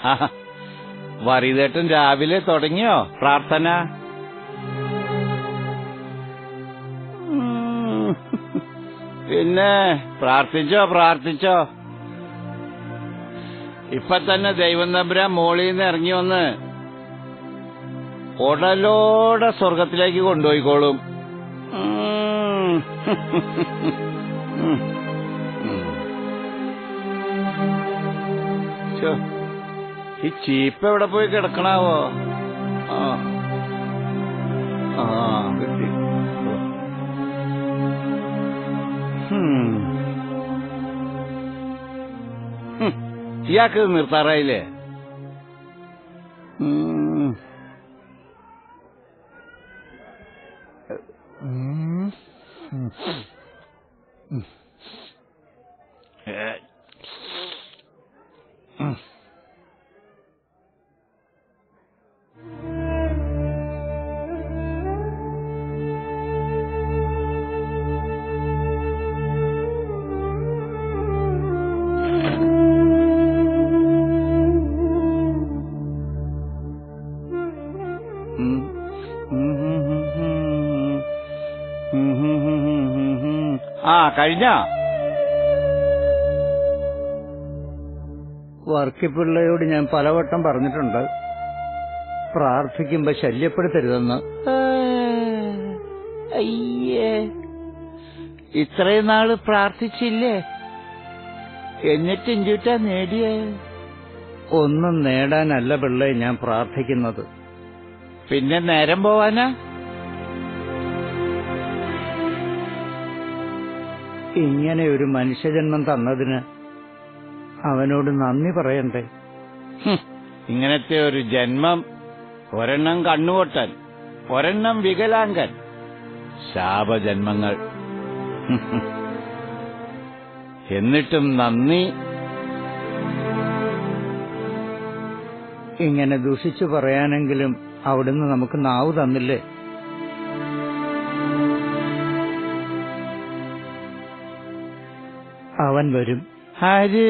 വറിതേട്ടൻ രാവിലെ തുടങ്ങിയോ പ്രാർത്ഥന ഉം. പിന്നെ പ്രാർത്ഥിച്ചോ പ്രാർത്ഥിച്ചോ ഇപ്പൊ തന്നെ ദൈവം തമ്പുരാൻ മോളിൽ നിന്ന് ഇറങ്ങി വന്ന് ഉടലോടെ സ്വർഗത്തിലേക്ക് കൊണ്ടുപോയിക്കോളും ഉം. ഉം. ഉം. ശ്ശോ. ഈ ചീപ്പ് എവിടെ പോയി കിടക്കണാവോ ആ ആ കിട്ടി ഹും. ഹും. ഇയാൾക്ക് ഇത് നിർത്താറായില്ലേ ഉം. ഉം. ഉം. ഉം. ഏ. ഉം. ഉം. ഉം ഹും ഹും ഹും. ഉം ഹും ഹും ഹും ഹും ഹും. ആ കഴിഞ്ഞ വർക്കിപ്പിള്ളയോട് ഞാൻ പലവട്ടം പറഞ്ഞിട്ടുണ്ട് പ്രാർത്ഥിക്കുമ്പോ ശല്യപ്പെടുത്തരുതെന്ന് അയ്യേ ഇത്രയും നാള് പ്രാർത്ഥിച്ചില്ലേ എന്നിട്ട് ഇഞ്ചുറ്റാ നേടിയേ ഒന്നും നേടാനല്ല പിള്ളേ ഞാൻ പ്രാർത്ഥിക്കുന്നത് പിന്നെ നേരം പോവാനാ ഇങ്ങനെ ഒരു മനുഷ്യജന്മം തന്നതിന് അവനോട് നന്ദി പറയണ്ടേ ഹും, ഇങ്ങനത്തെ ഒരു ജന്മം ഒരെണ്ണം കണ്ണുപൊട്ടൻ ഒരെണ്ണം വികലാംഗൻ ശാപജന്മങ്ങൾ ഹും, ഹും. എന്നിട്ടും നന്ദി ഇങ്ങനെ ദുഷിച്ചു പറയാനെങ്കിലും അവിടുന്ന് നമുക്ക് നാവ് തന്നില്ലേ അവൻ വരും ആര്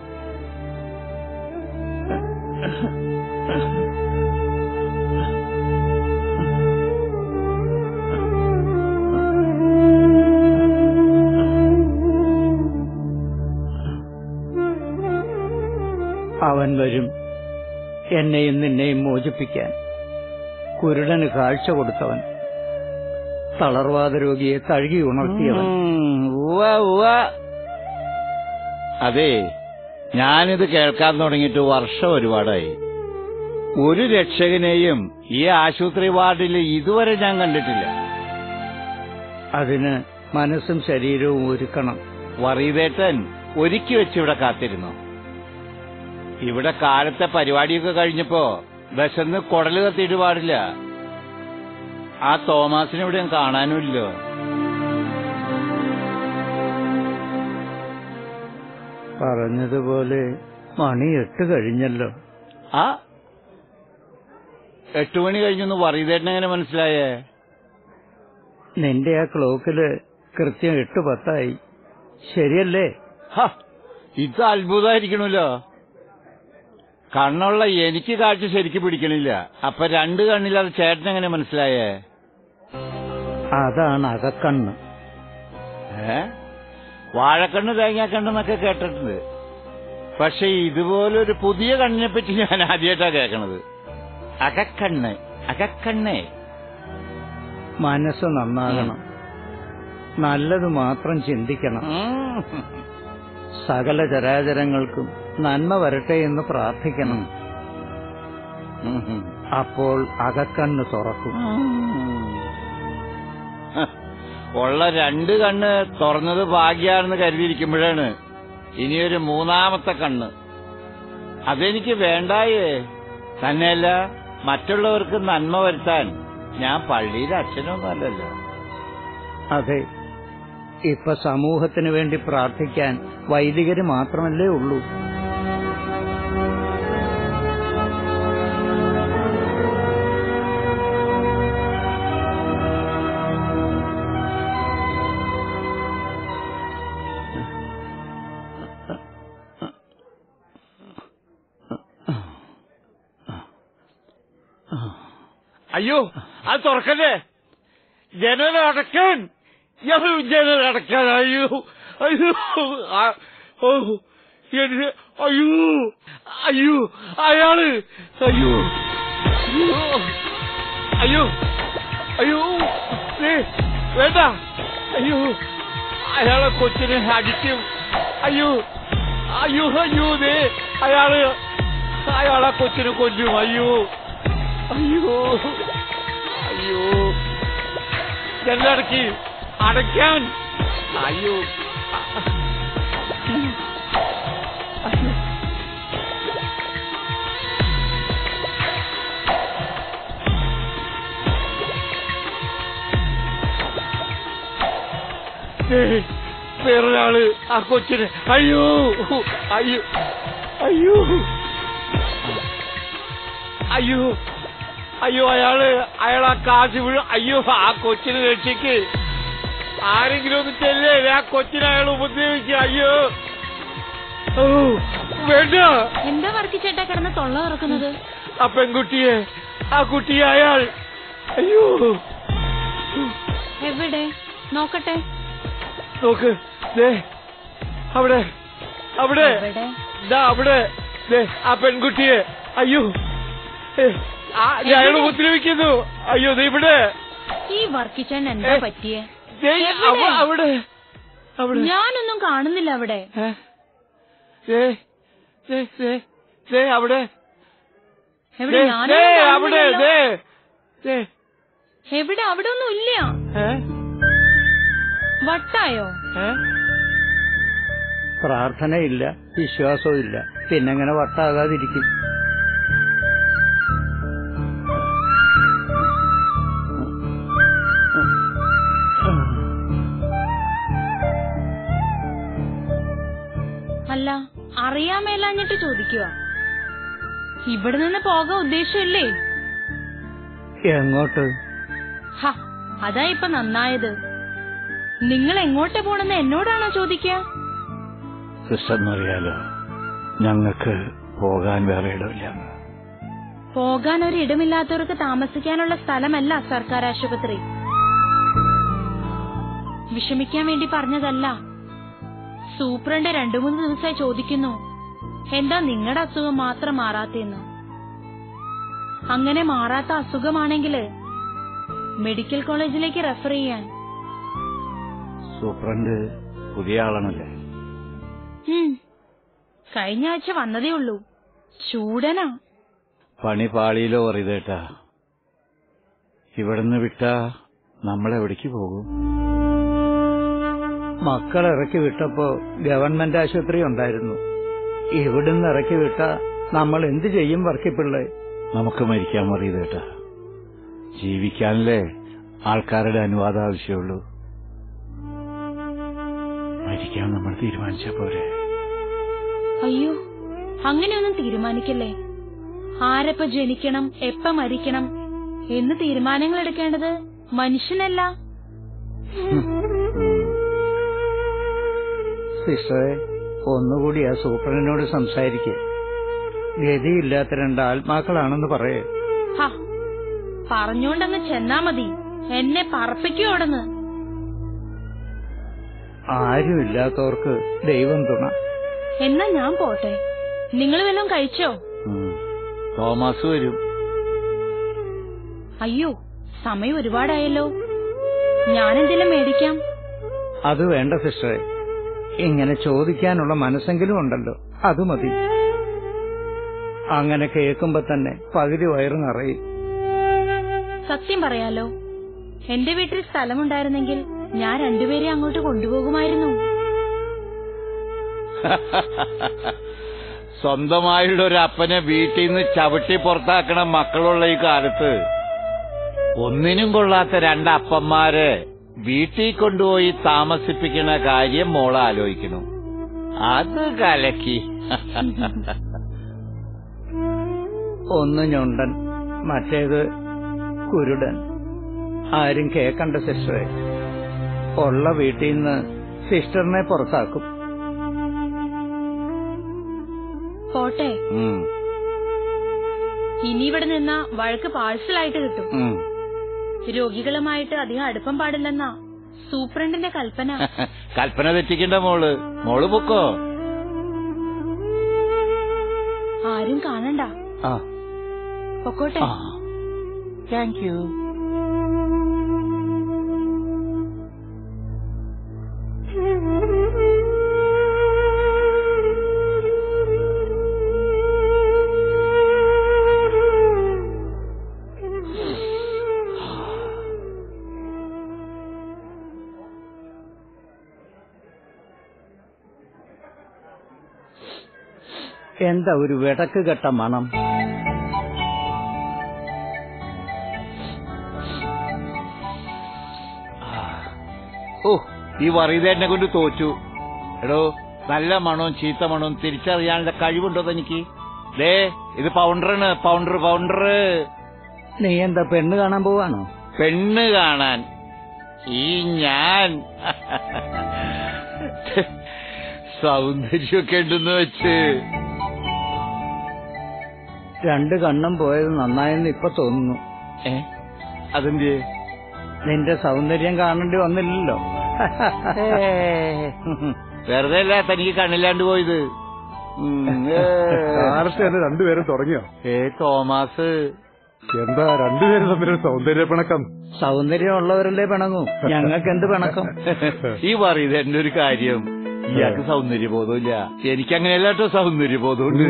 അവൻ വരും എന്നെയും നിന്നെയും മോചിപ്പിക്കാൻ കുരുടന് കാഴ്ച കൊടുത്തവൻ തളർവാദ രോഗിയെ തഴുകി ഉണർത്തിയവൻ ഉം, ഉവ്വ, ഉവ്വ. അതെ ഞാനിത് കേൾക്കാൻ തുടങ്ങിയിട്ട് വർഷം ഒരുപാടായി ഒരു രക്ഷകനെയും ഈ ആശുപത്രി വാർഡിൽ ഇതുവരെ ഞാൻ കണ്ടിട്ടില്ല അതിന് മനസ്സും ശരീരവും ഒരുക്കണം വറീതേട്ടൻ ഒരുക്കി വെച്ച് ഇവിടെ കാത്തിരുന്നു ഇവിടെ കാലത്തെ പരിപാടിയൊക്കെ കഴിഞ്ഞപ്പോ വിശന്ന് കുടല് കത്തിയിട്ട് പാടില്ല ആ തോമാസിനെ ഇവിടെ ഞാൻ കാണാനുമില്ലോ പറഞ്ഞതുപോലെ മണി എട്ട് കഴിഞ്ഞല്ലോ ആ എട്ടു മണി കഴിഞ്ഞൊന്ന് വറീതേട്ടൻ എങ്ങനെ മനസ്സിലായേ നിന്റെ ആ ക്ലോക്കില് കൃത്യം എട്ട് പത്തായി ശരിയല്ലേ ഹ, ഇത് അത്ഭുതമായിരിക്കണല്ലോ കണ്ണുള്ള എനിക്ക് കാഴ്ച ശരിക്ക് പിടിക്കണില്ല അപ്പൊ രണ്ട് കണ്ണില്ലാതെ ചേട്ടൻ എങ്ങനെ മനസ്സിലായേ അതാണ് അകക്കണ്ണ് ഏ വാഴക്കണ്ണ് തേങ്ങാക്കണ്ണെന്നൊക്കെ കേട്ടിട്ടുണ്ട് പക്ഷെ ഇതുപോലൊരു പുതിയ കണ്ണിനെ പറ്റി ഞാൻ ആദ്യമായിട്ടാ കേൾക്കണത് അകക്കണ്ണ് അകക്കണ്ണേ മനസ്സ് നന്നാകണം നല്ലത് മാത്രം ചിന്തിക്കണം ഉം. സകല ചരാചരങ്ങൾക്കും നന്മ വരട്ടെ എന്ന് പ്രാർത്ഥിക്കണം ഉം, ഉം. അപ്പോൾ അകക്കണ്ണ് തുറക്കും ഹ, ഉള്ള രണ്ട് കണ്ണ് തുറന്നത് ഭാഗ്യാണെന്ന് കരുതിയിരിക്കുമ്പോഴാണ് ഇനിയൊരു മൂന്നാമത്തെ കണ്ണ് അതെനിക്ക് വേണ്ടായേ തന്നെയല്ല മറ്റുള്ളവർക്ക് നന്മ വരുത്താൻ ഞാൻ പള്ളിയിലെ അച്ഛനൊന്നും അല്ലല്ലോ അതെ ഇപ്പൊ സമൂഹത്തിന് വേണ്ടി പ്രാർത്ഥിക്കാൻ വൈദികര് മാത്രമല്ലേ ഉള്ളൂ അയ്യോ അത് തുറക്കല്ലേ ജനൽ അടക്കാൻ ഞാൻ ജനൽ അടക്കാൻ അയ്യോ അയ്യോ ആ, ഓ എന്നെ അയ്യോ അയ്യോ അയാള് അയ്യോ അയ്യോ അയ്യോ അയ്യോ ദേ, വേണ്ട അയ്യോ അയാളെ കൊച്ചിനെ അടിക്കും അയ്യോ അയ്യോ അയ്യോ ദേ അയാള് അയാളെ കൊച്ചിനെ കൊല്ലും അയ്യോ അയ്യോ അയ്യോ ജനലടക്കി അടയ്ക്കാൻ അയ്യോ അയ്യോ ഏയ്, വേറൊരാള് ആ കൊച്ചിന് അയ്യോ അയ്യോ അയ്യോ അയ്യോ അയ്യോ അയാള് അയാൾ ആ കാശ് വീഴും അയ്യോ ആ കൊച്ചിനെ രക്ഷിക്ക് ആരെങ്കിലും ഒന്ന് ചെല്ലേ ആ കൊച്ചിനെ അയാൾ ഉപദ്രവിക്കുക അയ്യോ ഓ വേണ്ട എന്താ വർക്കി ചേട്ടാ കിടന്ന് തൊള്ള തുറക്കുന്നത് ആ പെൺകുട്ടിയെ ആ കുട്ടിയെ അയാൾ അയ്യോ എവിടെ നോക്കട്ടെ നോക്ക് ദേ അവിടെ അവിടെ എവിടെ ദാ അവിടെ ദേ ആ പെൺകുട്ടിയെ അയ്യോ ഏ, ആ, ദേ അയാൾ ഉപദ്രവിക്കുന്നു അയ്യോ ദേ ഇവിടെ ഈ വർക്കിച്ചേട്ടൻ എന്താ ഏ, പറ്റിയേ ദേ, എവിടെ? അവ- അവിടെ അവിടെ ഞാനൊന്നും കാണുന്നില്ല അവിടെ ഏ? ദേ, ദേ, ദേ, ദേ, അവിടെ എവിടെ ദേ, ഞാനൊന്നും ദേ, അവിടെ കാണുന്നില്ലല്ലോ. ദേ, ദേ. എവിടെ അവിടെ ഒന്നും ഇല്ല ഏ? വട്ടായോ ഏ? പ്രാർത്ഥനയില്ല വിശ്വാസവും ഇല്ല പിന്നെങ്ങനെ വട്ടാകാതിരിക്കും അല്ല അറിയാൻ മേലാഞ്ഞിട്ട് ചോദിക്കുക ഇവിടെ നിന്ന് പോകാൻ ഉദ്ദേശമില്ലേ എങ്ങോട്ട് ഹ അതാ ഇപ്പൊ നന്നായത് നിങ്ങൾ എങ്ങോട്ട് പോണെന്ന് എന്നോടാണോ ചോദിക്കുക സിസ്റ്ററിനറിയാലോ ഞങ്ങൾക്ക് പോകാൻ വേറെ ഇടമില്ല പോകാൻ ഒരു ഇടമില്ലാത്തവർക്ക് താമസിക്കാനുള്ള സ്ഥലമല്ല സർക്കാർ ആശുപത്രി വിഷമിക്കാൻ വേണ്ടി പറഞ്ഞതല്ല സൂപ്രണ്ട് രണ്ടു മൂന്ന് ദിവസമായി ചോദിക്കുന്നു എന്താ നിങ്ങളുടെ അസുഖം മാത്രം മാറാത്തെന്ന് അങ്ങനെ മാറാത്ത അസുഖമാണെങ്കില് മെഡിക്കൽ കോളേജിലേക്ക് റെഫർ ചെയ്യാൻ സൂപ്രണ്ട് പുതിയ ആളാണല്ലേ ഉം. കഴിഞ്ഞ ആഴ്ച വന്നതേ ഉള്ളൂ ചൂടനാ പണി പാളിയിലോ അറിയതേട്ടാ ഇവിടുന്ന് വിട്ടാ നമ്മളെവിടേക്ക് പോകും മക്കൾ ഇറക്കി വിട്ടപ്പോ ഗവൺമെന്റ് ആശുപത്രി ഉണ്ടായിരുന്നു ഇവിടുന്ന് ഇറക്കി വിട്ട നമ്മൾ എന്ത് ചെയ്യും വർക്കിപ്പിള്ളേ നമുക്ക് മരിക്കാൻ അറിയതേട്ടാ ജീവിക്കാനല്ലേ ആൾക്കാരുടെ അനുവാദം ആവശ്യമുള്ളൂ മരിക്കാൻ നമ്മൾ തീരുമാനിച്ച പോരെ അയ്യോ അങ്ങനെയൊന്നും തീരുമാനിക്കല്ലേ ആരെപ്പ ജനിക്കണം എപ്പ മരിക്കണം എന്ന് തീരുമാനങ്ങൾ എടുക്കേണ്ടത് മനുഷ്യനല്ല സിസ്റ്ററെ ഒന്നുകൂടി ആ സൂപ്രണ്ടിനോട് സംസാരിക്കേ ഗതിയില്ലാത്ത രണ്ട് ആത്മാക്കളാണെന്ന് പറയേ ഹ പറഞ്ഞോണ്ടങ്ങ് ചെന്നാ മതി എന്നെ പറപ്പിക്കോടന്ന് ആരുമില്ലാത്തവർക്ക് ദൈവം തുണ എന്നാ ഞാൻ പോട്ടെ നിങ്ങൾ വല്ലതും കഴിച്ചോ ഉം. തോമസ് വരും അയ്യോ സമയം ഒരുപാടായല്ലോ ഞാനെന്തെങ്കിലും മേടിക്കാം അത് വേണ്ട സിസ്റ്ററെ ഇങ്ങനെ ചോദിക്കാനുള്ള മനസ്സെങ്കിലും ഉണ്ടല്ലോ അത് മതി അങ്ങനെ കേൾക്കുമ്പോ തന്നെ പകുതി വയറ് നിറയും സത്യം പറയാലോ എന്റെ വീട്ടിൽ സ്ഥലമുണ്ടായിരുന്നെങ്കിൽ ഞാൻ രണ്ടുപേരെ അങ്ങോട്ട് കൊണ്ടുപോകുമായിരുന്നു സ്വന്തമായുള്ള ഒരു അപ്പനെ വീട്ടിൽ നിന്ന് ചവിട്ടി പുറത്താക്കണ മക്കളുള്ള ഈ കാലത്ത് ഒന്നിനും കൊള്ളാത്ത രണ്ട് അപ്പന്മാരെ വീട്ടിൽ കൊണ്ടുപോയി താമസിപ്പിക്കണ കാര്യം മോള് ആലോചിക്കണു അത് കലക്കി ഒന്ന് ഞൊണ്ടൻ മറ്റേത് കുരുടൻ ആരും കേക്കണ്ട സിസ്റ്ററെ ഉള്ള വീട്ടിൽ നിന്ന് സിസ്റ്ററിനെ പുറത്താക്കും പോട്ടെ ഉം. ഇനി ഇവിടെ നിന്നാ വഴക്ക് പാഴ്സലായിട്ട് കിട്ടും ഉം. രോഗികളുമായിട്ട് അധികം അടുപ്പം പാടില്ലെന്നാ സൂപ്രണ്ടിന്റെ കൽപ്പന കൽപ്പന തെറ്റിക്കണ്ട മോള് മോള് പൊക്കോ ആരും കാണണ്ട ആ പൊക്കോട്ടെ താങ്ക് യു എന്താ ഒരു വിടക്ക് കെട്ട മണം ഓ ഈ വറീതേനെ കൊണ്ട് തോറ്റു എടോ നല്ല മണവും ചീത്ത മണവും തിരിച്ചറിയാനുള്ള കഴിവുണ്ടോ തനിക്ക് ദേ ഇത് പൗണ്ടറാണ് പൗണ്ടർ പൗണ്ടർ നീ എന്താ പെണ്ണ് കാണാൻ പോവാണോ പെണ്ണ് കാണാൻ ഈ ഞാൻ സൗന്ദര്യമൊക്കെ ഉണ്ടെന്ന് വെച്ച് രണ്ട് കണ്ണും പോയത് നന്നായെന്ന് ഇപ്പൊ തോന്നുന്നു ഏ അതെന്ത് നിന്റെ സൗന്ദര്യം കാണേണ്ടി വന്നില്ലല്ലോ വെറുതെ അല്ല തനിക്ക് കണ്ണില്ലാണ്ട് പോയത് ഉം, ഏ. കാലത്ത് തന്നെ രണ്ടുപേരും തുടങ്ങിയോ ഏ തോമസ് എന്താ രണ്ടുപേരും തമ്മിലൊരു സൗന്ദര്യപ്പിണക്കം സൗന്ദര്യമുള്ളവരല്ലേ പിണങ്ങൂ ഞങ്ങൾക്ക് എന്ത് പിണക്കം ഈ പറയുന്നത് എന്റെ ഒരു കാര്യം ഇയാൾക്ക് സൗന്ദര്യബോധമില്ല എനിക്കങ്ങനെയല്ല കേട്ടോ സൗന്ദര്യബോധമുണ്ട്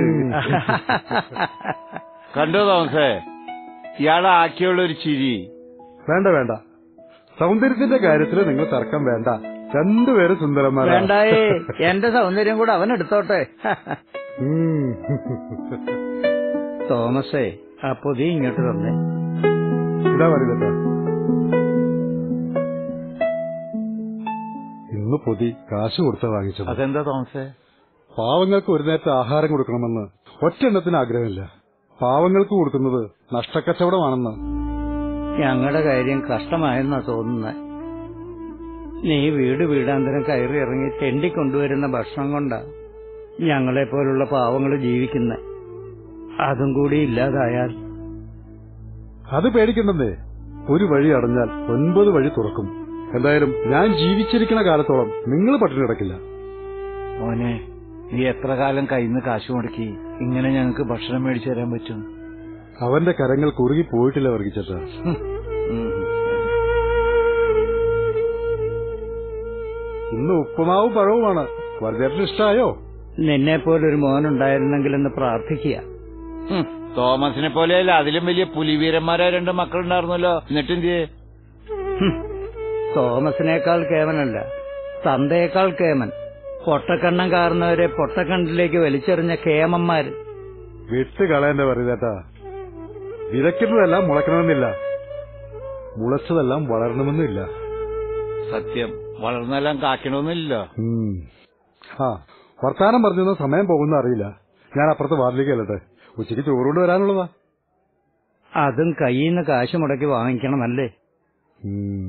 കണ്ടോ തോമസേ ഇയാളാക്കിയുള്ള ഒരു ചിരി വേണ്ട വേണ്ട സൗന്ദര്യത്തിന്റെ കാര്യത്തിൽ നിങ്ങൾ തർക്കം വേണ്ട രണ്ടുപേരും സുന്ദരന്മാരാണ് വേണ്ടായേ എന്റെ സൗന്ദര്യം കൂടെ അവൻ എടുത്തോട്ടെ ഉം. തോമസേ ആ പൊതി ഇങ്ങോട്ട് തന്നെ ഇതാ പറയുന്നത് ഇന്ന് പൊതി കാശ് കൊടുത്ത വാങ്ങിച്ചത് അതെന്താ തോമസേ പാവങ്ങൾക്ക് ഒരു നേരത്തെ ആഹാരം കൊടുക്കണമെന്ന് ഒറ്റെണ്ണത്തിന് ആഗ്രഹമില്ല പാവങ്ങൾക്ക് കൊടുക്കുന്നത് നഷ്ടക്കച്ചവടമാണെന്ന് ഞങ്ങളുടെ കാര്യം കഷ്ടമായെന്നാ തോന്നുന്നത് നീ വീട് വീടാന്തരം കയറി ഇറങ്ങി തെണ്ടി കൊണ്ടുവരുന്ന ഭക്ഷണം കൊണ്ടാ ഞങ്ങളെ പോലുള്ള പാവങ്ങൾ ജീവിക്കുന്നത് അതും കൂടി ഇല്ലാതായാൽ അത് പേടിക്കണ്ടെന്നേ ഒരു വഴി അടഞ്ഞാൽ ഒൻപത് വഴി തുറക്കും എന്തായാലും ഞാൻ ജീവിച്ചിരിക്കുന്ന കാലത്തോളം നിങ്ങൾ പട്ടിണി കിടക്കില്ല മോനെ നീ എത്ര കാലം കയ്യിൽ കാശ് മുടക്കി ഇങ്ങനെ ഞങ്ങൾക്ക് ഭക്ഷണം മേടിച്ചു തരാൻ പറ്റും അവന്റെ കരങ്ങൾ കുറുകി പോയിട്ടില്ല വർഗിച്ചേട്ടാ ഇന്ന് ഉപ്പുമാവും പഴവുമാണ് വർഗേട്ടന് ഇഷ്ടായോ നിന്നെ പോലൊരു മോനുണ്ടായിരുന്നെങ്കിലെന്ന് പ്രാർത്ഥിക്കുക ഹും, തോമസിനെ പോലെയല്ല അതിലും വലിയ പുലിവീരന്മാരായ രണ്ട് മക്കളുണ്ടായിരുന്നല്ലോ എന്നിട്ടെന്ത് ഹും. തോമസിനേക്കാൾ കേമനല്ല തന്തയേക്കാൾ കേമൻ പൊട്ടക്കണ്ണം കാർന്നവരെ പൊട്ടക്കണ്ണിലേക്ക് വലിച്ചെറിഞ്ഞ കേമന്മാര് വിട്ട് കളയണ്ട പറയുതേട്ടാ വിതയ്ക്കുന്നതെല്ലാം മുളയ്ക്കണമെന്നില്ല മുളച്ചതെല്ലാം വളരണമെന്നില്ല സത്യം വളർന്നെല്ലാം കാക്കണമെന്നില്ലല്ലോ ഉം. ആ വർത്താനം പറഞ്ഞൊന്നും സമയം പോകുന്ന അറിയില്ല ഞാൻ അപ്പുറത്ത് വാർഡിലേക്ക് ചെല്ലട്ടെ ഉച്ചയ്ക്ക് ചോറുകൊണ്ട് വരാനുള്ളതാ അതും കയ്യിൽ നിന്ന് കാശ് മുടക്കി വാങ്ങിക്കണമല്ലേ ഉം.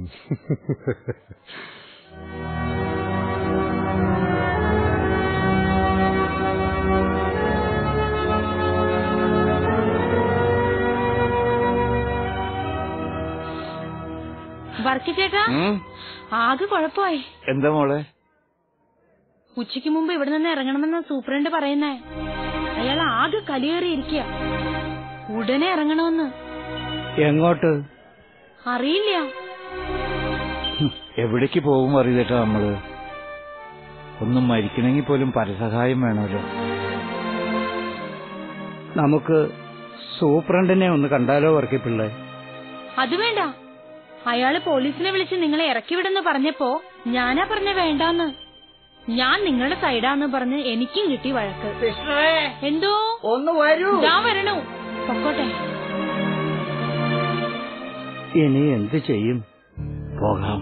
വർക്കി ചേട്ടാ ഉം? ആകെ കുഴപ്പമായി എന്താ മോളെ ഉച്ചയ്ക്ക് മുമ്പ് ഇവിടെ നിന്ന് ഇറങ്ങണമെന്ന സൂപ്രണ്ട് പറയുന്നേ അയാൾ ആകെ കലിയേറിയിരിക്കുക ഉടനെ ഇറങ്ങണമെന്ന് എങ്ങോട്ട് അറിയില്ല ഹും, എവിടേക്ക് പോകും അറിയതേട്ടാ നമ്മള് ഒന്നും മരിക്കണമെങ്കിൽ പോലും പരസഹായം വേണമല്ലോ നമുക്ക് സൂപ്രണ്ടിനെ ഒന്ന് കണ്ടാലോ വർക്കിപ്പിള്ളേ അത് വേണ്ട അയാള് പോലീസിനെ വിളിച്ച് നിങ്ങളെ ഇറക്കി വിടെന്ന് പറഞ്ഞപ്പോ ഞാനാ പറഞ്ഞ വേണ്ടാന്ന് ഞാൻ നിങ്ങളുടെ സൈഡാന്ന് പറഞ്ഞ് എനിക്കും കിട്ടി വഴക്ക് എന്തോ ഒന്ന് വരൂ ഇതാ വരണു പൊക്കോട്ടെ ഇനി എന്ത് ചെയ്യും പോകാം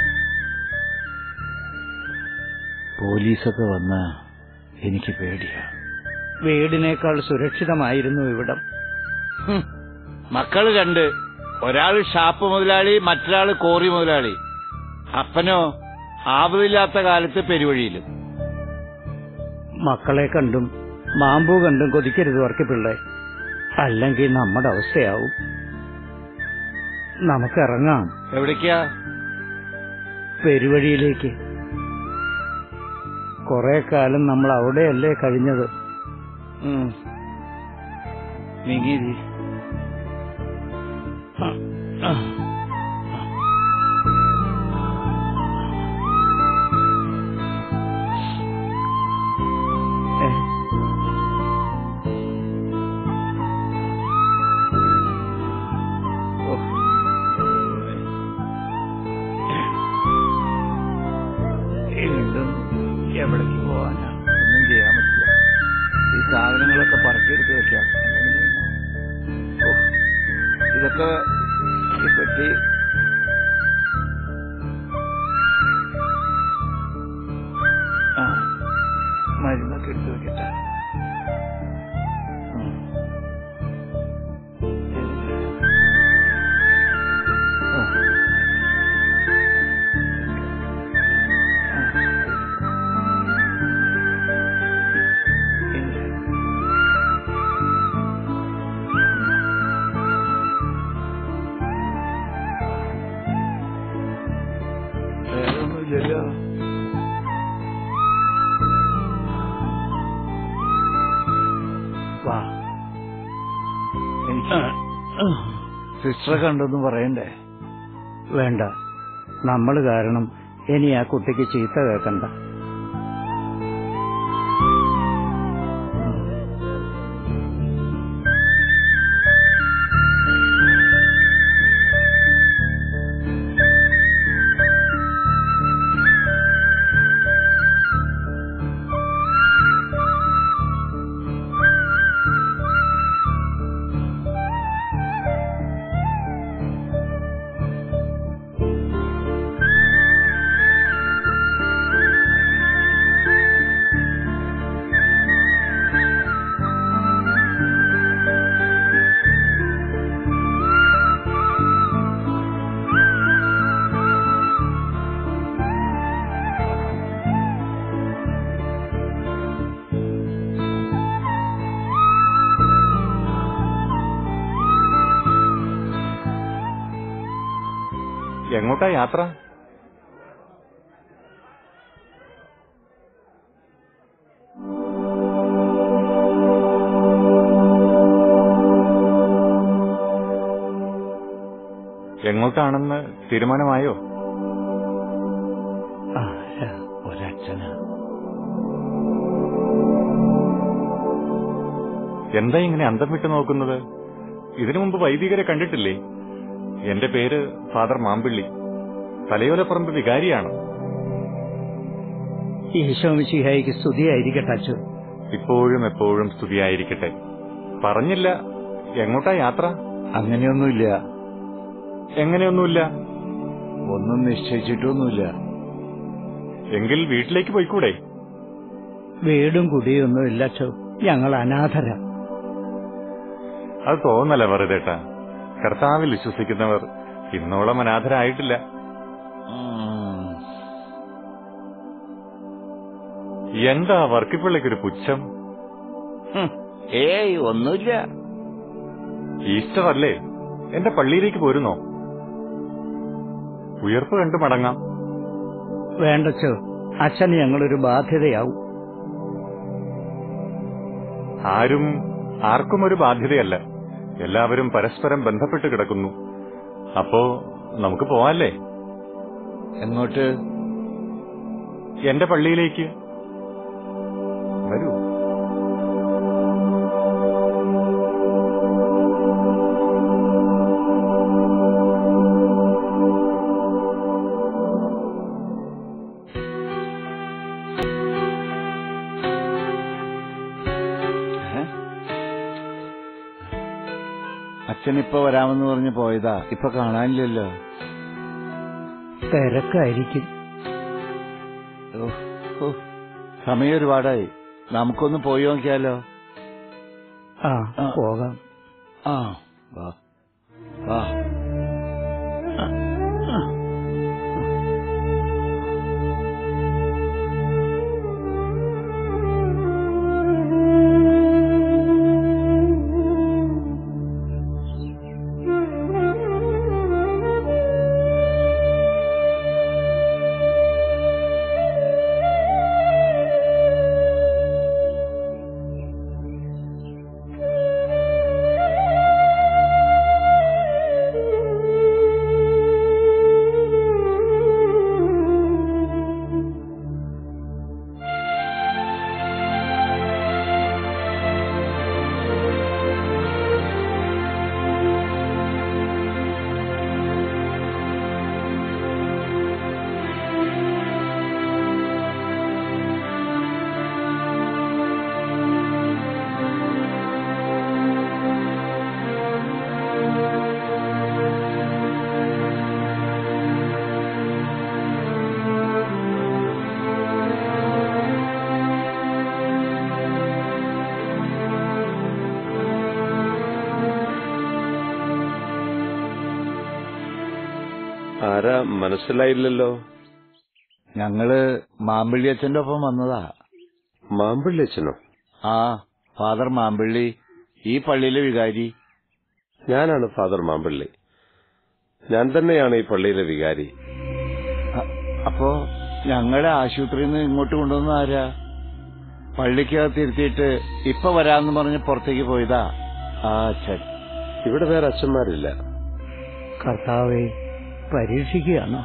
പോലീസൊക്കെ വന്ന എനിക്ക് പേടിയാ വീടിനേക്കാൾ സുരക്ഷിതമായിരുന്നു ഇവിടം ഹും, മക്കള് രണ്ട് ഒരാള് ഷാപ്പ് മുതലാളി മറ്റൊരാള് കോറി മുതലാളി അപ്പനോ ആപതില്ലാത്ത കാലത്ത് പെരുവഴിയിലും മക്കളെ കണ്ടും മാമ്പൂ കണ്ടും കൊതിക്കരുത് വർക്കിപ്പിള്ളേ അല്ലെങ്കിൽ നമ്മുടെ അവസ്ഥയാവും നമുക്കിറങ്ങാം എവിടേക്കാ പെരുവഴിയിലേക്ക് കുറെ കാലം നമ്മൾ അവിടെയല്ലേ കഴിഞ്ഞത് ഉം. നീങ്ങിരി ഏ, വീണ്ടും എവിടേക്ക് പോവാനാ ഒന്നും ചെയ്യാൻ പറ്റില്ല ഈ സാധനങ്ങളൊക്കെ പറക്കിയെടുത്ത് വെക്കാം അല്ലെങ്കിൽ പിന്നെ- ഓ, ഇതൊക്കെ ഈ പെട്ടി ആ മരുന്നൊക്കെ എടുത്ത് വെക്കട്ടെ ഉം. ആ. വേറൊന്നുമില്ലല്ലോ വാ എനിക്ക് സിസ്റ്ററെ കണ്ടെന്ന് പറയണ്ടേ വേണ്ട നമ്മൾ കാരണം ഇനി ആ കുട്ടിക്ക് ചീത്ത കേൾക്കണ്ട എങ്ങോട്ടാ യാത്ര എങ്ങോട്ടാണെന്ന് തീരുമാനമായോ ആരാ ഒരച്ഛനാ എന്താ ഇങ്ങനെ അന്തം വിട്ട് നോക്കുന്നത് ഇതിനു മുമ്പ് വൈദികരെ കണ്ടിട്ടില്ലേ എന്റെ പേര് ഫാദർ മാമ്പിള്ളി തലയോലപ്പറമ്പ് വികാരിയാണ് ഈശോമിശിഹായിക്ക് സ്തുതിയായിരിക്കട്ടെ അച്ഛൻ ഇപ്പോഴും എപ്പോഴും സ്തുതിയായിരിക്കട്ടെ പറഞ്ഞില്ല എങ്ങോട്ടാ യാത്ര അങ്ങനെയൊന്നുമില്ല എങ്ങനെയൊന്നുമില്ല ഒന്നും നിശ്ചയിച്ചിട്ടൊന്നുമില്ല എങ്കിൽ വീട്ടിലേക്ക് പോയിക്കൂടെ വീടും കുടിയൊന്നും ഇല്ല അച്ഛോ ഞങ്ങൾ അനാഥരാ അത് തോന്നല വെറുതേട്ടാ കർത്താവിൽ വിശ്വസിക്കുന്നവർ ഇന്നോളം അനാഥരായിട്ടില്ല ഉം. എന്താ വർക്കിപ്പിള്ളയ്ക്കൊരു പുച്ഛം ഹും. ഏയ് ഒന്നുമില്ല ഈസ്റ്റർ അല്ലേ എന്റെ പള്ളിയിലേക്ക് പോരുന്നോ ഉയർപ്പ് കണ്ടു മടങ്ങാം വേണ്ടച്ചോ അച്ഛന് ഞങ്ങളൊരു ബാധ്യതയാവും ആരും ആർക്കും ഒരു ബാധ്യതയല്ല എല്ലാവരും പരസ്പരം ബന്ധപ്പെട്ട് കിടക്കുന്നു അപ്പോ നമുക്ക് പോവാല്ലേ എങ്ങോട്ട് എന്റെ പള്ളിയിലേക്ക് വരൂ ഏ? അച്ഛനിപ്പോ വരാമെന്ന് പറഞ്ഞ് പോയതാ ഇപ്പൊ കാണാനില്ലല്ലോ തിരക്കായിരിക്കും ഓ, ഓ. സമയം ഒരുപാടായി നമുക്കൊന്ന് പോയി നോക്കിയാലോ ആ ആ. പോകാം ആ വാ വാ ആരാ മനസ്സിലായില്ലല്ലോ ഞങ്ങള് മാമ്പിള്ളി അച്ഛന്റെ ഒപ്പം വന്നതാ മാമ്പിള്ളി അച്ഛനോ ആ ഫാദർ മാമ്പിള്ളി ഈ പള്ളിയിലെ വികാരി ഞാനാണ് ഫാദർ മാമ്പിള്ളി ഞാൻ തന്നെയാണ് ഈ പള്ളിയിലെ വികാരി അ- അപ്പോ ഞങ്ങളെ ആശുപത്രിയിൽ നിന്ന് ഇങ്ങോട്ട് കൊണ്ടുവന്ന ആരാ പള്ളിക്കകത്ത് ഇരുത്തിയിട്ട് ഇപ്പൊ വരാന്ന് പറഞ്ഞ് പുറത്തേക്ക് പോയതാ ആ അച്ഛൻ ഇവിടെ വേറെ അച്ഛന്മാരില്ല കർത്താവെ പരീക്ഷിക്കുകയാണോ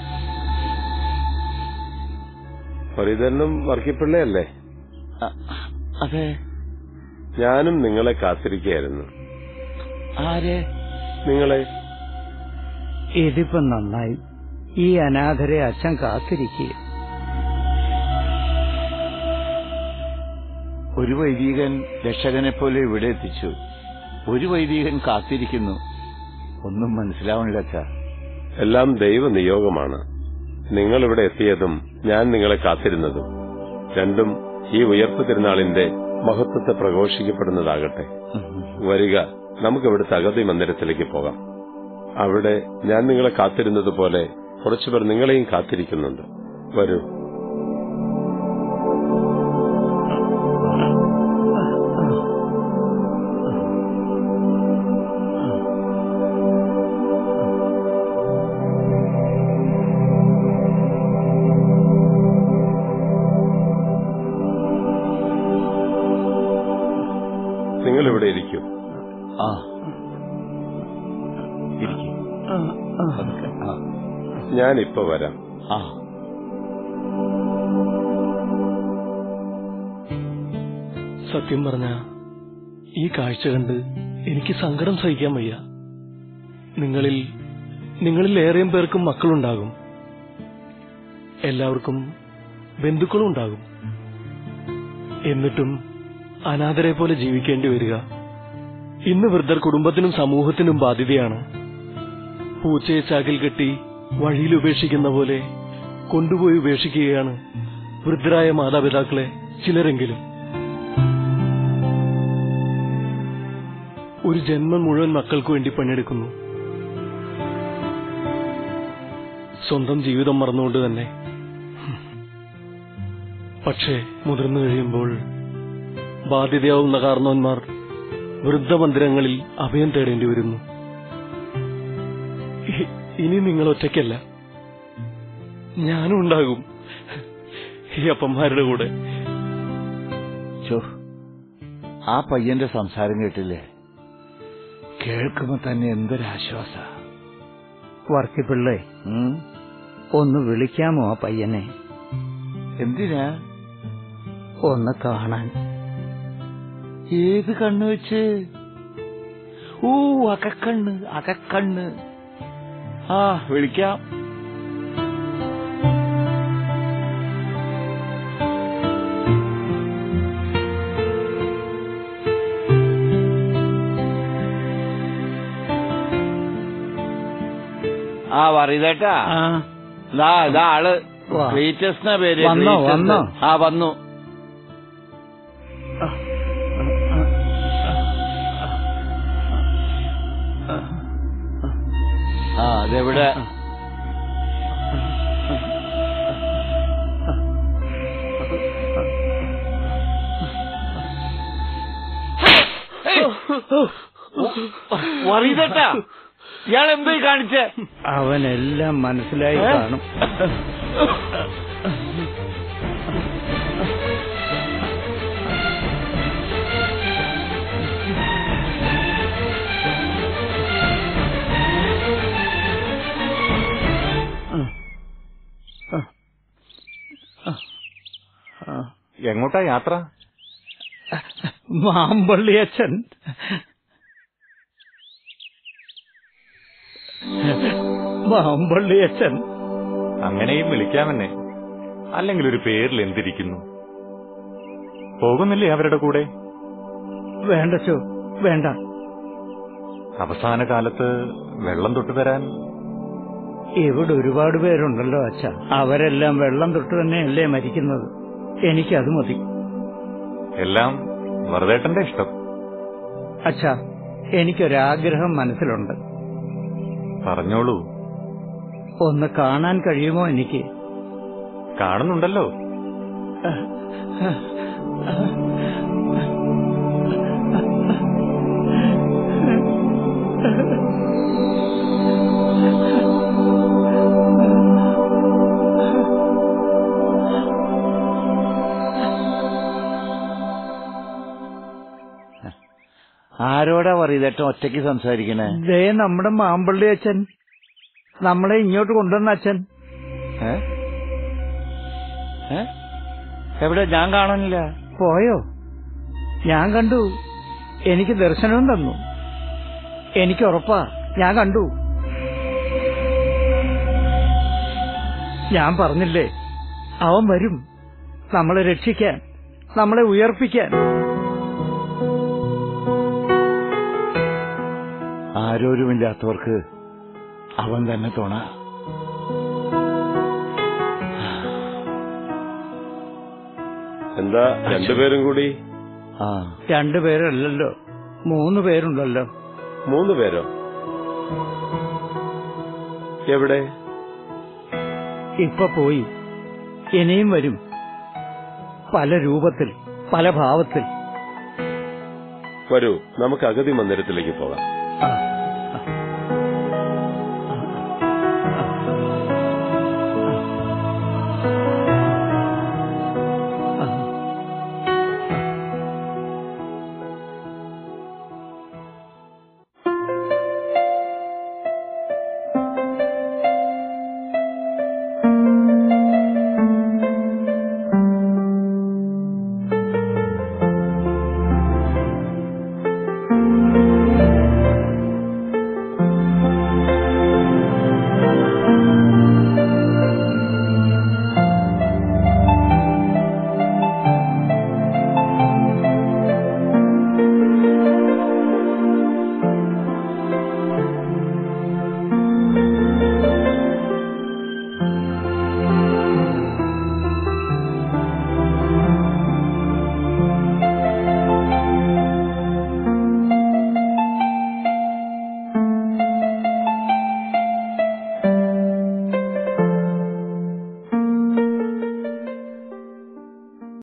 ഫരീദനും വർക്കിപ്പിള്ളയല്ലേ അ- അതെ ഞാനും നിങ്ങളെ കാത്തിരിക്കുകയായിരുന്നു ആര് നിങ്ങളെ ഇതിപ്പോ നന്നായി ഈ അനാഥരെ അച്ഛൻ കാത്തിരിക്കുക ഒരു വൈദികൻ രക്ഷകനെ പോലെ ഇവിടെ എത്തിച്ചു ഒരു വൈദികൻ കാത്തിരിക്കുന്നു ഒന്നും മനസ്സിലാവണില്ല അച്ഛാ എല്ലാം ദൈവനിയോഗമാണ് നിങ്ങൾ ഇവിടെ എത്തിയതും ഞാൻ നിങ്ങളെ കാത്തിരുന്നതും രണ്ടും ഈ ഉയർപ്പ് തിരുനാളിന്റെ മഹത്വത്തെ പ്രഘോഷിക്കപ്പെടുന്നതാകട്ടെ വരിക നമുക്ക് ഇവിടുത്തെ അഗതി മന്ദിരത്തിലേക്ക് പോകാം അവിടെ ഞാൻ നിങ്ങളെ കാത്തിരുന്നതുപോലെ കുറച്ചുപേർ നിങ്ങളെയും കാത്തിരിക്കുന്നുണ്ട് വരൂ നിങ്ങൾ ഇവിടെ ഇരിക്കൂ ആ ഇരിക്കും ആ ഞാൻ ഇപ്പൊ വരാം ആ സത്യം പറഞ്ഞ ഈ കാഴ്ച കണ്ട് എനിക്ക് സങ്കടം സഹിക്കാൻ വയ്യ നിങ്ങളിൽ നിങ്ങളിൽ ഏറെയും പേർക്കും മക്കളുണ്ടാകും എല്ലാവർക്കും ബന്ധുക്കളും ഉണ്ടാകും എന്നിട്ടും അനാഥരെ പോലെ ജീവിക്കേണ്ടി വരിക ഇന്ന് വൃദ്ധർ കുടുംബത്തിനും സമൂഹത്തിനും ബാധ്യതയാണ് പൂച്ചയെ ചാക്കിൽ കെട്ടി വഴിയിൽ ഉപേക്ഷിക്കുന്ന പോലെ കൊണ്ടുപോയി ഉപേക്ഷിക്കുകയാണ് വൃദ്ധരായ മാതാപിതാക്കളെ ചിലരെങ്കിലും ഒരു ജന്മം മുഴുവൻ മക്കൾക്ക് വേണ്ടി പണിയെടുക്കുന്നു സ്വന്തം ജീവിതം മറന്നുകൊണ്ട് തന്നെ പക്ഷേ മുതിർന്നു കഴിയുമ്പോൾ ബാധ്യതയാവുന്ന കാരണവന്മാർ വൃദ്ധമന്ദിരങ്ങളിൽ അഭയം തേടേണ്ടി വരുന്നു ഇ- ഇനി നിങ്ങൾ ഒറ്റയ്ക്കല്ല ഞാനും ഉണ്ടാകും ഈ അപ്പന്മാരുടെ കൂടെ ചോ ആ പയ്യന്റെ സംസാരം കേട്ടില്ലേ കേൾക്കുമ്പോ തന്നെ എന്തൊരാശ്വാസ വർക്കിപ്പിള്ളേ ഒന്ന് വിളിക്കാമോ ആ പയ്യനെ എന്തിനാ ഒന്ന് കാണാൻ ഏത് കണ്ണ് വെച്ച് ഓ അകക്കണ്ണ് അകക്കണ്ണ് ആ വിളിക്കാം ആ പറയതേട്ടാ ആ ഇതാ ഇതാ ആള് വാ. ക്ലീറ്റസ് പേര് വന്നോ, ക്ലീറ്റസ്. വന്നോ? ആ വന്നു ആ അതെവിടെ വറീതട്ടാ ഇയാൾ എന്തായി കാണിച്ചേ അവനെല്ലാം മനസ്സിലായി കാണും എങ്ങോട്ടാ യാത്ര മാമ്പള്ളി അച്ഛൻ മാമ്പള്ളി അച്ഛൻ അങ്ങനെയും വിളിക്കാമെന്നെ അല്ലെങ്കിൽ ഒരു പേരിൽ എന്തിരിക്കുന്നു പോകുന്നില്ലേ അവരുടെ കൂടെ വേണ്ട ചോ വേണ്ട അവസാന കാലത്ത് വെള്ളം തൊട്ടു തരാൻ ഇവിടെ ഒരുപാട് പേരുണ്ടല്ലോ അച്ഛ അവരെല്ലാം വെള്ളം തൊട്ട് തന്നെയല്ലേ മരിക്കുന്നത് എനിക്കത് മതി എല്ലാം വെറുതേട്ടന്റെ ഇഷ്ടം അച്ഛാ എനിക്കൊരാഗ്രഹം മനസ്സിലുണ്ട് പറഞ്ഞോളൂ ഒന്ന് കാണാൻ കഴിയുമോ എനിക്ക് കാണുന്നുണ്ടല്ലോ ആരോടാ പറയുതേട്ടൻ ഒറ്റയ്ക്ക് സംസാരിക്കണേ ദേ നമ്മുടെ മാമ്പള്ളി അച്ഛൻ നമ്മളെ ഇങ്ങോട്ട് കൊണ്ടുവന്ന അച്ഛൻ ഏ? ഏ? എവിടെ ഞാൻ കാണാനില്ല പോയോ ഞാൻ കണ്ടു എനിക്ക് ദർശനവും തന്നു എനിക്ക് ഉറപ്പാ ഞാൻ കണ്ടു ഞാൻ പറഞ്ഞില്ലേ അവൻ വരും നമ്മളെ രക്ഷിക്കാൻ നമ്മളെ ഉയർപ്പിക്കാൻ ആരോരുമില്ലാത്തവർക്ക് അവൻ തന്നെ തുണ എന്താ രണ്ടുപേരും കൂടി ആ രണ്ടുപേരല്ലല്ലോ മൂന്ന് പേരുണ്ടല്ലോ മൂന്ന് പേരോ എവിടെ ഇപ്പൊ പോയി ഇനിയും വരും പല രൂപത്തിൽ പല ഭാവത്തിൽ വരൂ നമുക്ക് അഗതി മന്ദിരത്തിലേക്ക് പോകാം ആ, ആ.